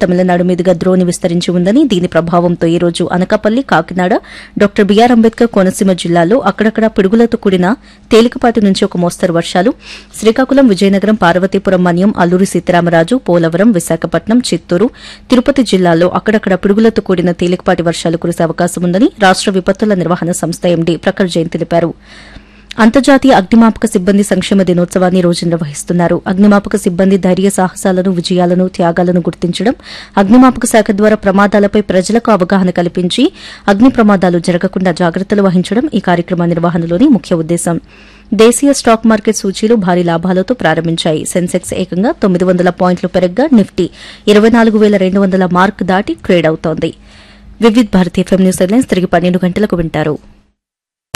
తమిళనాడు మీదుగా ద్రోణి విస్తరించి ఉందని దీని ప్రభావంతో ఈ రోజు అనకాపల్లి కాకినాడ డాక్టర్ బీఆర్ అంబేద్కర్ కోనసీమ జిల్లాల్లో అక్కడక్కడ పిడుగులతో కూడిన తేలికపాటి నుంచి ఒక మోస్తరు వర్షాలు శ్రీకాకుళం విజయనగరం పార్వతీపురం మన్యం అల్లూరి సీతారామరాజు పోలవరం విశాఖపట్నం చిత్తూరు తిరుపతి జిల్లాల్లో అక్కడక్కడ పిడుగులతో కూడిన తేలికపాటి వర్షాలు కురిసే అవకాశం ఉందని రాష్ట విపత్తుల నిర్వహణ సంస్థ ఎండీ ప్రఖర్ జైన్ తెలిపారు అంతర్జాతీయ అగ్నిమాపక సిబ్బంది సంక్షేమ దినోత్సవాన్ని ఈ రోజు నిర్వహిస్తున్నారు అగ్నిమాపక సిబ్బంది ధైర్య సాహసాలను విజయాలను త్యాగాలను గుర్తించడం అగ్నిమాపక శాఖ ద్వారా ప్రమాదాలపై ప్రజలకు అవగాహన కల్పించి అగ్ని ప్రమాదాలు జరగకుండా జాగ్రత్తలు వహించడం ఈ కార్యక్రమ నిర్వహణలోని ముఖ్య ఉద్దేశం దేశీయ స్టాక్ మార్కెట్ సూచీలు భారీ లాభాలతో ప్రారంభించాయి సెన్సెక్స్ ఏకంగా తొమ్మిది వందల పాయింట్లు పెరగ్గా నిఫ్టీ ఇరవై నాలుగు వేల రెండు వందల మార్క్ దాటి ట్రేడ్ అవుతోంది Vividh Bharati FM news headlines తిరిగి పన్నెండు గంటలకు వింటారు